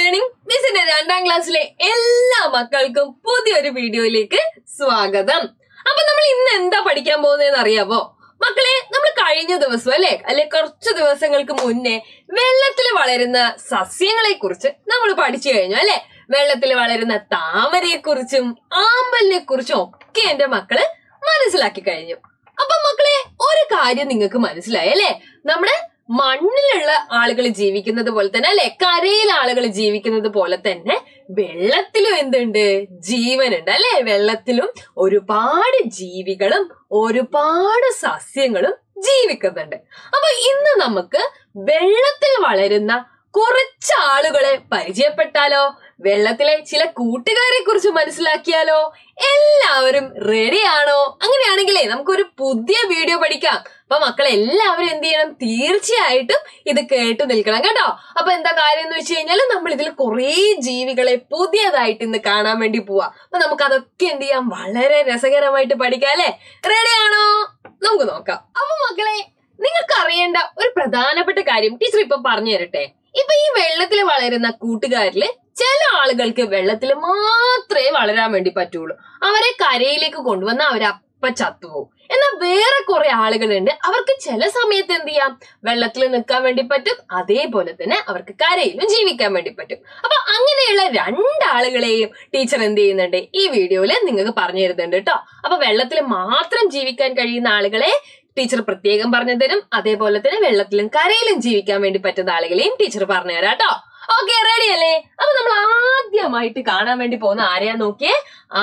learning മിസ്സിന്റെ രണ്ടാം ക്ലാസ്സിലെ എല്ലാ മക്കൾക്കും പുതിയൊരു വീഡിയോയിലേക്ക് സ്വാഗതം അപ്പൊ നമ്മൾ ഇന്ന് എന്താ പഠിക്കാൻ പോകുന്നതെന്ന് അറിയാവോ മക്കളെ നമ്മൾ കഴിഞ്ഞ ദിവസം അല്ലെ അല്ലെ കുറച്ച് ദിവസങ്ങൾക്ക് മുന്നേ വെള്ളത്തിൽ വളരുന്ന സസ്യങ്ങളെ കുറിച്ച് നമ്മൾ പഠിച്ചു കഴിഞ്ഞു അല്ലെ വെള്ളത്തിൽ വളരുന്ന താമരയെ കുറിച്ചും ആമ്പലിനെ കുറിച്ചും ഒക്കെ എന്റെ മക്കള് മനസ്സിലാക്കി കഴിഞ്ഞു അപ്പൊ മക്കളെ ഒരു കാര്യം നിങ്ങൾക്ക് മനസ്സിലായി അല്ലെ നമ്മുടെ മണ്ണിലുള്ള ആളുകൾ ജീവിക്കുന്നത് പോലെ തന്നെ അല്ലെ കരയിൽ ആളുകൾ ജീവിക്കുന്നത് പോലെ തന്നെ വെള്ളത്തിലും എന്തുണ്ട് ജീവനുണ്ട് അല്ലെ വെള്ളത്തിലും ഒരുപാട് ജീവികളും ഒരുപാട് സസ്യങ്ങളും ജീവിക്കുന്നുണ്ട് അപ്പൊ ഇന്ന് നമുക്ക് വെള്ളത്തിൽ വളരുന്ന കുറച്ച് ആളുകളെ പരിചയപ്പെട്ടാലോ വെള്ളത്തിലെ ചില കൂട്ടുകാരെ കുറിച്ച് മനസ്സിലാക്കിയാലോ എല്ലാവരും റെഡിയാണോ അങ്ങനെയാണെങ്കിലേ നമുക്കൊരു പുതിയ വീഡിയോ പഠിക്കാം അപ്പൊ മക്കൾ എല്ലാവരും എന്ത് ചെയ്യണം തീർച്ചയായിട്ടും ഇത് കേട്ടു നിൽക്കണം കേട്ടോ അപ്പൊ എന്താ കാര്യം എന്ന് വെച്ച് കഴിഞ്ഞാൽ നമ്മൾ ഇതിൽ കുറേ ജീവികളെ പുതിയതായിട്ട് ഇന്ന് കാണാൻ വേണ്ടി പോവാ അപ്പൊ നമുക്ക് അതൊക്കെ എന്ത് ചെയ്യാം വളരെ രസകരമായിട്ട് പഠിക്കാം അല്ലെ റെഡിയാണോ നമുക്ക് നോക്കാം അപ്പൊ മക്കളെ നിങ്ങൾക്ക് അറിയേണ്ട ഒരു പ്രധാനപ്പെട്ട കാര്യം ടീച്ചർ ഇപ്പൊ പറഞ്ഞു തരട്ടെ ഇപ്പൊ ഈ വെള്ളത്തിൽ വളരുന്ന കൂട്ടുകാരില് ചില ആളുകൾക്ക് വെള്ളത്തിൽ മാത്രമേ വളരാൻ വേണ്ടി പറ്റുള്ളൂ അവരെ കരയിലേക്ക് കൊണ്ടുവന്ന അവരപ്പ ചത്തുപോകും എന്നാൽ വേറെ കുറെ ആളുകളുണ്ട് അവർക്ക് ചില സമയത്ത് എന്ത് ചെയ്യാം വെള്ളത്തിൽ നിൽക്കാൻ വേണ്ടി പറ്റും അതേപോലെ തന്നെ അവർക്ക് കരയിലും ജീവിക്കാൻ വേണ്ടി പറ്റും അപ്പൊ അങ്ങനെയുള്ള രണ്ടാളുകളെയും ടീച്ചർ എന്ത് ചെയ്യുന്നുണ്ട് ഈ വീഡിയോയിൽ നിങ്ങൾക്ക് പറഞ്ഞു തരുന്നുണ്ട് കേട്ടോ അപ്പൊ വെള്ളത്തിൽ മാത്രം ജീവിക്കാൻ കഴിയുന്ന ആളുകളെ ടീച്ചർ പ്രത്യേകം പറഞ്ഞു തരും അതേപോലെ തന്നെ വെള്ളത്തിലും കരയിലും ജീവിക്കാൻ വേണ്ടി പറ്റുന്ന ആളുകളെയും ടീച്ചർ പറഞ്ഞു തരാം കേട്ടോ ഓക്കെ റെഡി അല്ലേ അപ്പൊ നമ്മൾ ആദ്യമായിട്ട് കാണാൻ വേണ്ടി പോകുന്ന ആരെയാ നോക്കിയേ ആ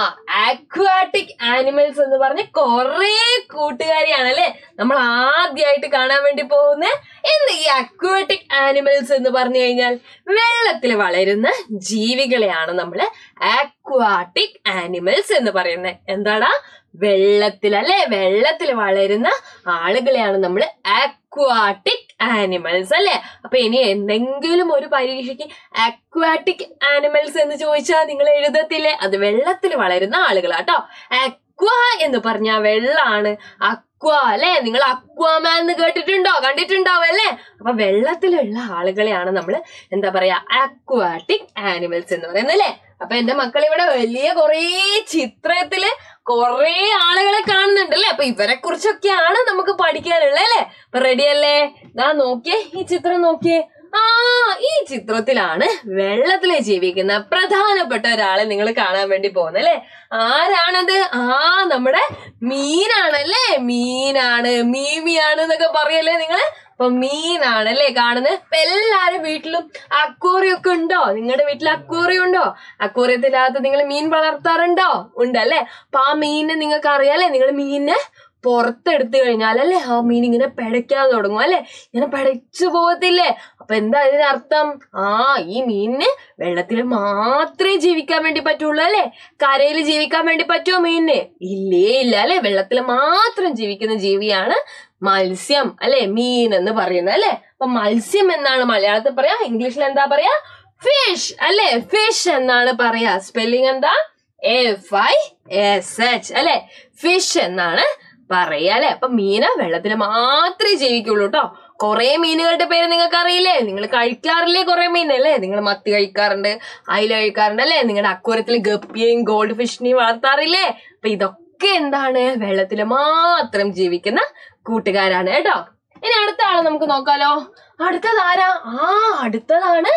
അക്വാട്ടിക് ആനിമൽസ് എന്ന് പറഞ്ഞ കൊറേ കൂട്ടുകാരിയാണ് അല്ലെ നമ്മൾ ആദ്യമായിട്ട് കാണാൻ വേണ്ടി പോകുന്ന എന്ത് ഈ അക്വാട്ടിക് ആനിമൽസ് എന്ന് പറഞ്ഞു കഴിഞ്ഞാൽ വെള്ളത്തിൽ വളരുന്ന ജീവികളെയാണ് നമ്മൾ അക്വാട്ടിക് ആനിമൽസ് എന്ന് പറയുന്നത് എന്താടാ വെള്ളത്തിൽ അല്ലെ വെള്ളത്തിൽ വളരുന്ന ആളുകളെയാണ് നമ്മൾ അക്വാട്ടിക് ആനിമൽസ് അല്ലെ അപ്പൊ ഇനി എന്തെങ്കിലും ഒരു പരീക്ഷയ്ക്ക് അക്വാട്ടിക് ആനിമൽസ് എന്ന് ചോദിച്ചാൽ നിങ്ങൾ എഴുതത്തില്ലേ അത് വെള്ളത്തിൽ വളരുന്ന ആളുകളാട്ടോ അക്വ എന്ന് പറഞ്ഞാൽ വെള്ളാണ് അക്വ അല്ലെ നിങ്ങൾ അക്വാമാൻ എന്ന് കേട്ടിട്ടുണ്ടോ കണ്ടിട്ടുണ്ടാവും അല്ലേ അപ്പൊ വെള്ളത്തിലുള്ള ആളുകളെയാണ് നമ്മൾ എന്താ പറയാ അക്വാട്ടിക് ആനിമൽസ് എന്ന് പറയുന്നത് അല്ലേ അപ്പൊ എന്റെ മക്കൾ ഇവിടെ വലിയ കുറേ ചിത്രത്തില് കുറേ ആളുകളെ കാണുന്നുണ്ട് അല്ലേ അപ്പൊ ഇവരെ കുറിച്ചൊക്കെയാണ് നമുക്ക് പഠിക്കാനുള്ളത് അല്ലേ അപ്പൊ റെഡി അല്ലേ ദാ നോക്കിയേ ഈ ചിത്രം നോക്കിയേ ആ ഈ ചിത്രത്തിലാണ് വെള്ളത്തിലെ ജീവിക്കുന്ന പ്രധാനപ്പെട്ട ഒരാളെ നിങ്ങൾ കാണാൻ വേണ്ടി പോകുന്നത് അല്ലേ ആരാണത് ആ നമ്മുടെ മീനാണല്ലേ മീനാണ് മീമിയാണ് എന്നൊക്കെ പറയല്ലേ നിങ്ങള് അപ്പൊ മീനാണ് അല്ലേ കാണുന്നത് ഇപ്പൊ എല്ലാരും വീട്ടിലും അക്വേറിയം ഒക്കെ ഉണ്ടോ നിങ്ങളുടെ വീട്ടിൽ അക്വേറിയം ഉണ്ടോ അക്വേറിയത്തിനകത്ത് നിങ്ങൾ മീൻ വളർത്താറുണ്ടോ ഉണ്ടല്ലേ അപ്പൊ ആ മീനിനെ നിങ്ങൾക്ക് അറിയാലേ നിങ്ങൾ മീനിനെ പുറത്തെടുത്തു കഴിഞ്ഞാൽ അല്ലേ ആ മീൻ ഇങ്ങനെ പിടയ്ക്കാൻ തുടങ്ങും അല്ലെ ഇങ്ങനെ പിടച്ചു പോകത്തില്ലേ അപ്പൊ എന്താ ഇതിനർത്ഥം ആ ഈ മീനിന് വെള്ളത്തിൽ മാത്രമേ ജീവിക്കാൻ വേണ്ടി പറ്റുള്ളൂ അല്ലെ കരയിൽ ജീവിക്കാൻ വേണ്ടി പറ്റുമോ മീനിന് ഇല്ലേ ഇല്ല അല്ലെ വെള്ളത്തിൽ മാത്രം ജീവിക്കുന്ന ജീവിയാണ് മത്സ്യം അല്ലെ മീൻ എന്ന് പറയുന്നത് അല്ലെ അപ്പൊ മത്സ്യം എന്നാണ് മലയാളത്തിൽ പറയാ ഇംഗ്ലീഷിൽ എന്താ പറയാ ഫിഷ് അല്ലെ ഫിഷ് എന്നാണ് പറയാ സ്പെല്ലിംഗ് എന്താ എഫ് ഐ എസ് എച്ച് അല്ലെ ഫിഷ് എന്നാണ് പറയാ അല്ലെ അപ്പൊ മീന വെള്ളത്തിൽ മാത്രമേ ജീവിക്കുള്ളൂ കേട്ടോ കുറെ മീനുകളുടെ പേര് നിങ്ങൾക്ക് അറിയില്ലേ നിങ്ങൾ കഴിക്കാറില്ലേ കുറെ മീൻ അല്ലേ നിങ്ങൾ മത്തി കഴിക്കാറുണ്ട് അയില കഴിക്കാറുണ്ട് അല്ലേ നിങ്ങളുടെ അക്വരത്തിൽ ഗപ്പിയെയും ഗോൾഡ് ഫിഷിനെയും വളർത്താറില്ലേ അപ്പൊ ഇതൊക്കെ എന്താണ് വെള്ളത്തിൽ മാത്രം ജീവിക്കുന്ന കൂട്ടുകാരാണ് കേട്ടോ ഇനി അടുത്ത ആളെ നമുക്ക് നോക്കാലോ അടുത്തതാരാ ആ അടുത്തതാണ്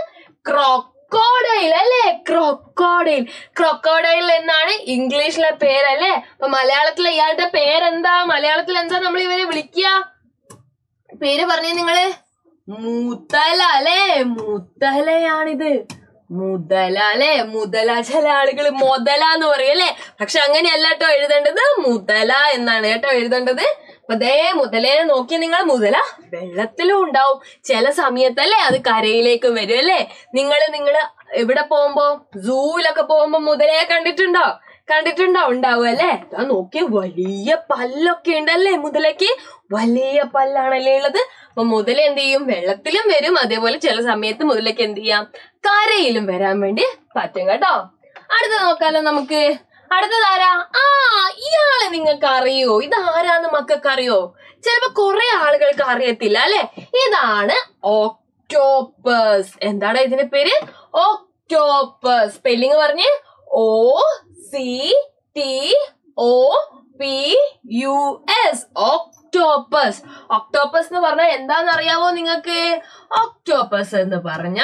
ക്രോക്കോഡൈൽ അല്ലേ ക്രോക്കോഡൈൽ ക്രോക്കോഡൈൽ എന്നാണ് ഇംഗ്ലീഷിലെ പേരല്ലേ അപ്പൊ മലയാളത്തിലെ ഇയാളുടെ പേരെന്താ മലയാളത്തിൽ എന്താ നമ്മൾ ഇവരെ വിളിക്കുക പേര് പറഞ്ഞേ നിങ്ങള് മുതല അല്ലേ മുതലയാണിത് മുതല അല്ലെ മുതല ചില ആളുകൾ മുതല എന്ന് പറയും അല്ലെ പക്ഷെ അങ്ങനെയല്ല കേട്ടോ എഴുതേണ്ടത് മുതല എന്നാണ് കേട്ടോ എഴുതേണ്ടത് അപ്പൊ ദേ മുതലേനെ നോക്കി നിങ്ങൾ മുതല വെള്ളത്തിലും ഉണ്ടാവും ചില സമയത്തല്ലേ അത് കരയിലേക്ക് വരും അല്ലേ നിങ്ങൾ നിങ്ങൾ എവിടെ പോകുമ്പോ സൂവിലൊക്കെ പോകുമ്പോ മുതലയെ കണ്ടിട്ടുണ്ടോ കണ്ടിട്ടുണ്ടോ ഉണ്ടാവും അല്ലേ അതാ നോക്കിയ വലിയ പല്ലൊക്കെ ഉണ്ടല്ലേ മുതലയ്ക്ക് വലിയ പല്ലാണല്ലേ ഉള്ളത് അപ്പൊ മുതല എന്ത് ചെയ്യും വെള്ളത്തിലും വരും അതേപോലെ ചില സമയത്ത് മുതലയ്ക്ക് എന്ത് ചെയ്യാം കരയിലും വരാൻ വേണ്ടി പറ്റും കേട്ടോ അടുത്ത നോക്കാലോ നമുക്ക് അടുത്തതാരാ ആ ഇയാളെ നിങ്ങൾക്ക് അറിയോ ഇതാരാന്ന് മക്കൾക്ക് അറിയോ ചിലപ്പോ കുറെ ആളുകൾക്ക് അറിയത്തില്ല അല്ലെ ഇതാണ് ഒക്ടോപ്പസ് എന്താണ് ഇതിന്റെ പേര് ഒക്ടോപ്പസ് സ്പെല്ലിംഗ് പറഞ്ഞേ O C T O P U S octopus octopus എന്ന് പറഞ്ഞാൽ എന്താന്ന് അറിയാവോ നിങ്ങൾക്ക് ഒക്ടോപ്പസ് എന്ന് പറഞ്ഞ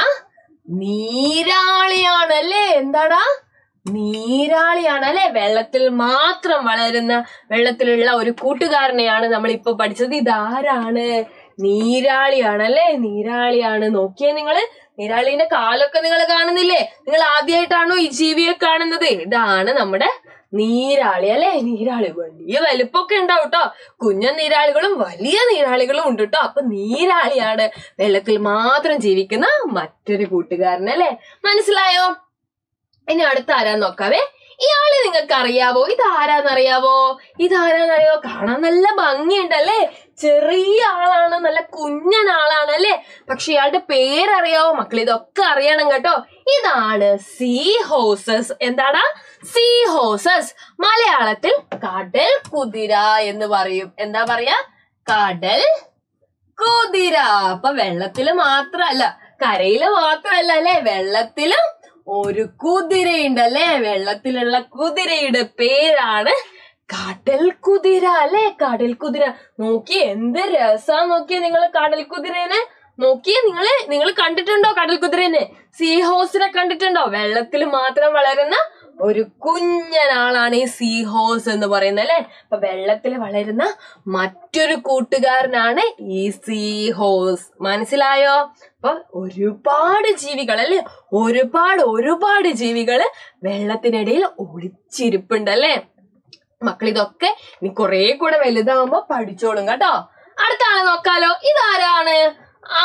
നീരാളിയാണ് അല്ലേ എന്താടാ നീരാളിയാണ് അല്ലെ വെള്ളത്തിൽ മാത്രം വളരുന്ന വെള്ളത്തിലുള്ള ഒരു കൂട്ടുകാരനെയാണ് നമ്മൾ ഇപ്പൊ പഠിച്ചത് ഇതാരാണ് നീരാളിയാണ് അല്ലെ നീരാളിയാണ് നോക്കിയേ നിങ്ങള് നീരാളിന്റെ കാലൊക്കെ നിങ്ങൾ കാണുന്നില്ലേ നിങ്ങൾ ആദ്യമായിട്ടാണോ ഈ ജീവിയെ കാണുന്നത് ഇതാണ് നമ്മുടെ നീരാളി അല്ലെ നീരാളി വലിയ വലുപ്പമൊക്കെ ഉണ്ടാവും കേട്ടോ കുഞ്ഞ നീരാളികളും വലിയ നീരാളികളും ഉണ്ട് കേട്ടോ അപ്പൊ നീരാളിയാണ് വെള്ളത്തിൽ മാത്രം ജീവിക്കുന്ന മറ്റൊരു കൂട്ടുകാരൻ അല്ലെ മനസ്സിലായോ ഇനി അടുത്ത ആരാന്ന് നോക്കാവേ ഇയാളെ നിങ്ങൾക്ക് അറിയാവോ ഇത് ആരാന്നറിയാവോ ഇതാരാന്നറിയാവോ കാണാൻ നല്ല ഭംഗിയുണ്ടല്ലേ ചെറിയ ആളാണ് നല്ല കുഞ്ഞൻ ആളാണ് അല്ലേ പക്ഷെ ഇയാളുടെ പേരറിയാവോ മക്കൾ ഇതൊക്കെ അറിയണം കേട്ടോ ഇതാണ് സീ ഹോസസ് എന്താടാ സീ ഹോസസ് മലയാളത്തിൽ കടൽ കുതിര എന്ന് പറയും എന്താ പറയാ കടൽ കുതിര അപ്പൊ വെള്ളത്തില് മാത്രല്ല കരയില് മാത്രല്ല അല്ലെ വെള്ളത്തിലും ഒരു കുതിരയുണ്ടല്ലേ വെള്ളത്തിലുള്ള കുതിരയുടെ പേരാണ് കടൽ കുതിര അല്ലെ കടൽ കുതിര നോക്കിയേ എന്ത് രസാ നോക്കിയേ നിങ്ങൾ കടൽ കുതിരേനെ നോക്കിയേ നിങ്ങള് നിങ്ങൾ കണ്ടിട്ടുണ്ടോ കടൽ കുതിരേനെ സീ ഹോസിനെ കണ്ടിട്ടുണ്ടോ വെള്ളത്തിൽ മാത്രം വളരുന്ന ഒരു കുഞ്ഞനാളാണ് ഈ സീ ഹോസ് എന്ന് പറയുന്നത് അല്ലെ അപ്പൊ വെള്ളത്തിൽ വളരുന്ന മറ്റൊരു കൂട്ടുകാരനാണ് ഈ സീ ഹോസ് മനസ്സിലായോ അപ്പൊ ഒരുപാട് ജീവികൾ അല്ലെ ഒരുപാട് ഒരുപാട് ജീവികള് വെള്ളത്തിനിടയിൽ ഒളിച്ചിരിപ്പുണ്ട് അല്ലെ മക്കൾ ഇതൊക്കെ ഇനി കുറെ കൂടെ വലുതാവുമ്പോ പഠിച്ചോളും കേട്ടോ അടുത്ത ആളെ നോക്കാലോ ഇതാരാണ് ആ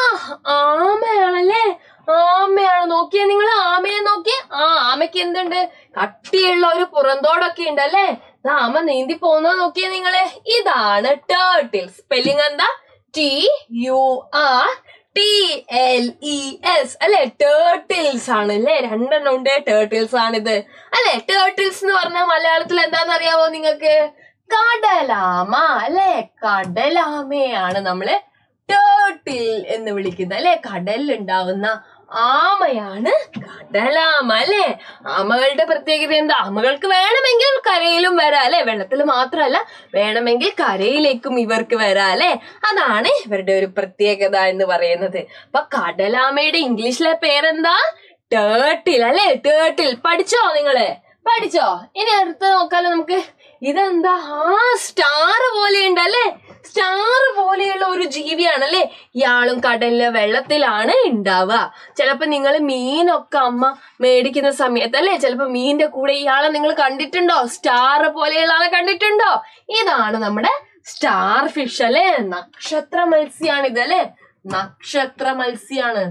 ആമയാണല്ലേ ആമയാണ് നോക്കിയേ നിങ്ങൾ ആമയെ നോക്കിയേ ആ ആമയ്ക്ക് എന്തുണ്ട് കട്ടിയുള്ള ഒരു പുറന്തോടൊക്കെ ഉണ്ട് അല്ലേ ദാ ആമ നീന്തി പോകുന്നത് നോക്കിയേ നിങ്ങള് ഇതാണ് ടേർട്ടിൽ സ്പെല്ലിംഗ് എന്താ T U R T L E S അല്ലെ ടേർട്ടിൽസ് ആണ് അല്ലേ രണ്ടെണ്ണം ഉണ്ട് ടേർട്ടിൽസ് ആണിത് അല്ലെ ടേർട്ടിൽസ് എന്ന് പറഞ്ഞാൽ മലയാളത്തിൽ എന്താന്ന് അറിയാവോ നിങ്ങക്ക് കടലാമ അല്ലെ കടലാമയാണ് നമ്മള് ടേർട്ടിൽ എന്ന് വിളിക്കുന്നത് അല്ലെ കടലിൽ ഉണ്ടാവുന്ന ആമയാണ് കടലാമ അല്ലെ ആമകളുടെ പ്രത്യേകത എന്താ ആമകൾക്ക് വേണമെങ്കിൽ കരയിലും വരാം അല്ലെ വെള്ളത്തിൽ മാത്രമല്ല വേണമെങ്കിൽ കരയിലേക്കും ഇവർക്ക് വരാം അല്ലെ അതാണ് ഇവരുടെ ഒരു പ്രത്യേകത എന്ന് പറയുന്നത് അപ്പൊ കടലാമയുടെ ഇംഗ്ലീഷിലെ പേരെന്താ ടേർട്ടിൽ അല്ലെ ടേർട്ടിൽ പഠിച്ചോ നിങ്ങള് പഠിച്ചോ ഇനി അടുത്ത് നോക്കാലോ നമുക്ക് ഇതെന്താ ആ സ്റ്റാർ പോലെയുണ്ട് അല്ലെ സ്റ്റാർ പോലെയുള്ള ഒരു ജീവിയാണ് അല്ലെ ഇയാളും കടലിലെ വെള്ളത്തിലാണ് ഉണ്ടാവുക ചിലപ്പോ നിങ്ങൾ മീനൊക്കെ അമ്മ മേടിക്കുന്ന സമയത്ത് അല്ലെ ചിലപ്പോ മീനിന്റെ കൂടെ ഇയാളെ നിങ്ങൾ കണ്ടിട്ടുണ്ടോ സ്റ്റാർ പോലെയുള്ള ആളെ കണ്ടിട്ടുണ്ടോ ഇതാണ് നമ്മുടെ സ്റ്റാർ ഫിഷ് അല്ലെ നക്ഷത്ര മത്സ്യാണ് ഇത് അല്ലെ നക്ഷത്ര മത്സ്യാണ്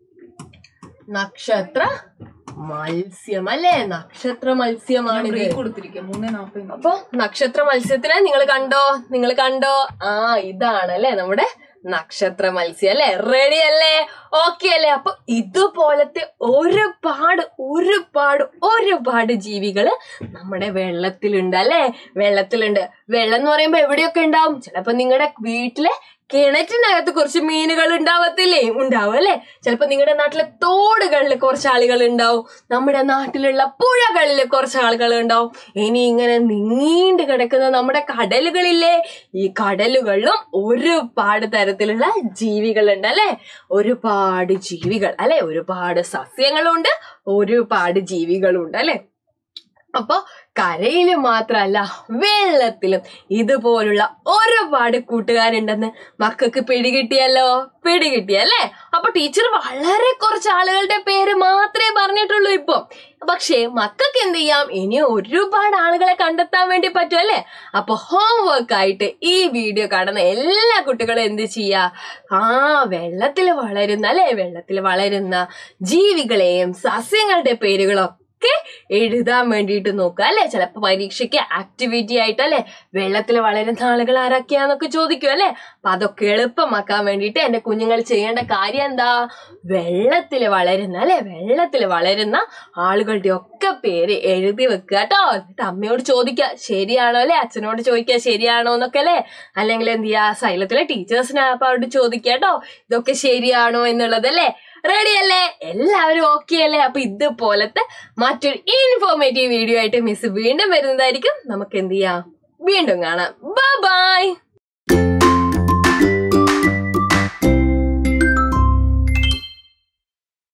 നക്ഷത്ര മത്സ്യം അല്ലെ നക്ഷത്ര മത്സ്യമാണിത് ബ്രേക്ക് കൊടുത്തിരിക്കുക മൂന്ന് നാപ്പത് അപ്പൊ നക്ഷത്ര മത്സ്യത്തിനെ നിങ്ങൾ കണ്ടോ നിങ്ങൾ കണ്ടോ ആ ഇതാണ് അല്ലെ നമ്മുടെ നക്ഷത്ര മത്സ്യം അല്ലെ റെഡി അല്ലേ ഓക്കെ അല്ലേ അപ്പൊ ഇതുപോലത്തെ ഒരുപാട് ഒരുപാട് ഒരുപാട് ജീവികള് നമ്മുടെ വെള്ളത്തിലുണ്ട് അല്ലെ വെള്ളത്തിലുണ്ട് വെള്ളം എന്ന് പറയുമ്പോ എവിടെയൊക്കെ ഉണ്ടാവും ചിലപ്പോ നിങ്ങളുടെ വീട്ടിലെ കിണറ്റിനകത്ത് കുറച്ച് മീനുകൾ ഉണ്ടാവത്തില്ലേ ഉണ്ടാവും അല്ലെ ചിലപ്പോ നിങ്ങളുടെ നാട്ടിലെ തോടുകളിൽ കുറച്ച് ആളുകൾ ഉണ്ടാവും നമ്മുടെ നാട്ടിലുള്ള പുഴകളിൽ കുറച്ച് ആളുകൾ ഉണ്ടാവും ഇനി ഇങ്ങനെ നീണ്ടു കിടക്കുന്ന നമ്മുടെ കടലുകളില്ലേ ഈ കടലുകളിലും ഒരുപാട് തരത്തിലുള്ള ജീവികളുണ്ട് അല്ലെ ഒരുപാട് ജീവികൾ അല്ലെ ഒരുപാട് സസ്യങ്ങളുണ്ട് ഒരുപാട് ജീവികളുണ്ട് അല്ലെ അപ്പൊ കരയില് മാത്രല്ല വെള്ളത്തിലും ഇതുപോലുള്ള ഒരുപാട് കൂട്ടുകാരുണ്ടെന്ന് മക്കൾക്ക് പിടികിട്ടിയല്ലോ പിടികിട്ടിയല്ലേ അപ്പൊ ടീച്ചർ വളരെ കുറച്ച് ആളുകളുടെ പേര് മാത്രമേ പറഞ്ഞിട്ടുള്ളൂ ഇപ്പൊ പക്ഷേ മക്കൾക്ക് എന്ത് ചെയ്യാം ഇനി ഒരുപാട് ആളുകളെ കണ്ടെത്താൻ വേണ്ടി പറ്റും അല്ലേ അപ്പൊ ഹോംവർക്ക് ആയിട്ട് ഈ വീഡിയോ കാണുന്ന എല്ലാ കുട്ടികളും എന്ത് ചെയ്യാ ആ വെള്ളത്തിൽ വളരുന്ന അല്ലെ വെള്ളത്തിൽ വളരുന്ന ജീവികളെയും സസ്യങ്ങളുടെ പേരുകളൊക്കെ ഒക്കെ എഴുതാൻ വേണ്ടിയിട്ട് നോക്കുക അല്ലെ ചിലപ്പോ പരീക്ഷയ്ക്ക് ആക്ടിവിറ്റി ആയിട്ട് അല്ലെ വെള്ളത്തിൽ വളരുന്ന ആളുകൾ ആരൊക്കെയാന്നൊക്കെ ചോദിക്കും അല്ലെ അപ്പൊ അതൊക്കെ എളുപ്പമാക്കാൻ വേണ്ടിയിട്ട് എന്റെ കുഞ്ഞുങ്ങൾ ചെയ്യേണ്ട കാര്യം എന്താ വെള്ളത്തിൽ വളരുന്ന അല്ലെ വെള്ളത്തിൽ വളരുന്ന ആളുകളുടെ ഒക്കെ പേര് എഴുതി വെക്കുക കേട്ടോ എന്നിട്ട് അമ്മയോട് ചോദിക്കുക ശരിയാണോ അല്ലെ അച്ഛനോട് ചോദിക്കുക ശരിയാണോ എന്നൊക്കെ അല്ലെ അല്ലെങ്കിൽ എന്ത് ചെയ്യാ സൈലത്തിലെ ടീച്ചേഴ്സിനെ അപ്പൊ അവരോട് ചോദിക്കുക കേട്ടോ ഇതൊക്കെ ശരിയാണോ എന്നുള്ളത് അല്ലേ റെഡി അല്ലേ എല്ലാവരും ഓക്കെ അല്ലേ അപ്പൊ ഇതുപോലത്തെ മറ്റൊരു ഇൻഫോർമേറ്റീവ് വീഡിയോ ആയിട്ട് മിസ് വീണ്ടും വരുന്നതായിരിക്കും നമുക്ക് എന്ത് ചെയ്യാം വീണ്ടും കാണാം